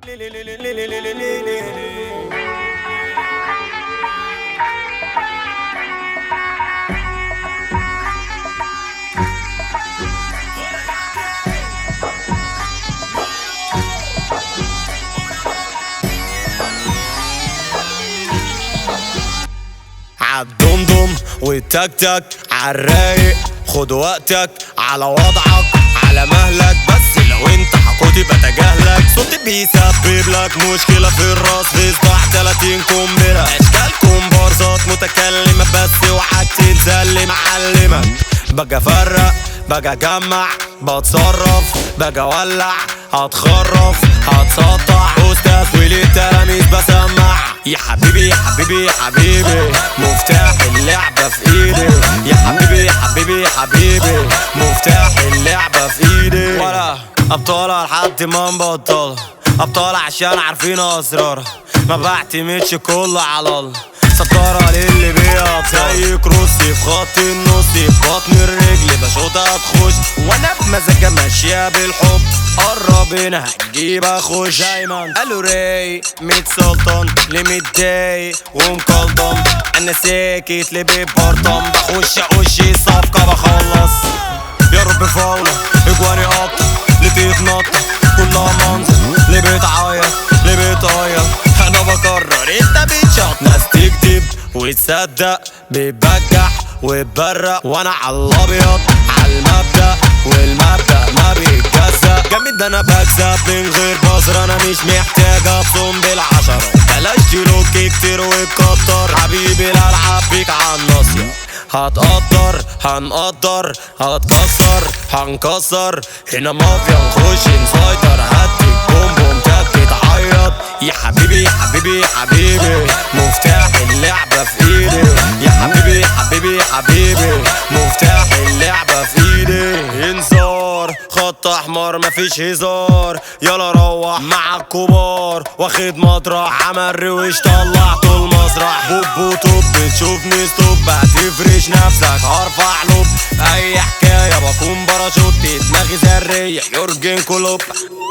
عالدمدم والتكتك عالرايق خد وقتك على وضعك على مهلك بس لو انت حكوتي بتجاهلك صوتي بيسبب لك مشكلة في الراس في صداع 30 قنبلة اشكال كومبارسات متكلمة بس اوعاك تنسى اللي معلمك باجي افرق باجي اجمع بتصرف باجي اولع هتخرف هتسطع استاذ ولي تلاميذ بسمع يا حبيبي يا حبيبي يا حبيبي مفتاح اللعبة في ايدي يا حبيبي يا حبيبي يا حبيبي مفتاح اللعبة في ايدي ولا ابطالها لحد ما نبطلها ابطال عشان عارفين اسرارها ما بعتمدش كله على الله ستارة للي بيها زي كروسي في خط النص في بطن الرجل بشوطها تخش وانا بمزاجة ماشية بالحب قرب هنا هتجيب اخش دايما قالوا رايق ميت سلطان ليه متضايق ومكلطم انا ساكت ليه ببرطم بخش اخش صفقة بخلص يا رب فاولة اجواني اكتر ليه تتنطط كلها منظر ليه بتعيط ليه بتعيط انا بكرر انت بتشط ناس تكتب وتصدق بتبجح وتبرق وانا على الابيض على المبدأ والمبدأ ما بيتجزأ جامد انا بكسب من غير بصر انا مش محتاج ابصم بالعشرة بلاش تلوك كتير وتكتر حبيبي الالعاب بيك عالناصية هتقدر هنقدر هتكسر هنكسر هنا مافيا نخش نسيطر هديك بوم بوم تك تعيط يا حبيبي يا حبيبي يا حبيبي مفتاح اللعبة في ايدي يا حبيبي يا حبيبي يا حبيبي مفتاح اللعبة في ايدي انذار خط احمر مفيش هزار يلا روح مع الكبار واخد مطرح عمل روش طلعته المسرح بوب وطب بتشوفني ستوب هتفرش نفسك هرفع لوب اي حكاية بكون باراشوت دماغي ذرية يورجن كلوب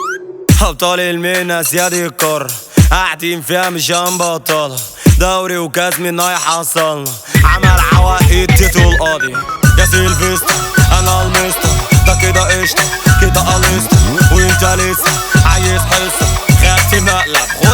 ابطال المهنة زياد القارة قاعدين فيها مش هنبطلها دوري وكاس من هيحصلنا عمل عواقد تيتو القاضي يا سيلفستر انا المستر ده كده قشطة كده قلصت وانت لسه عايز حصة خدت مقلب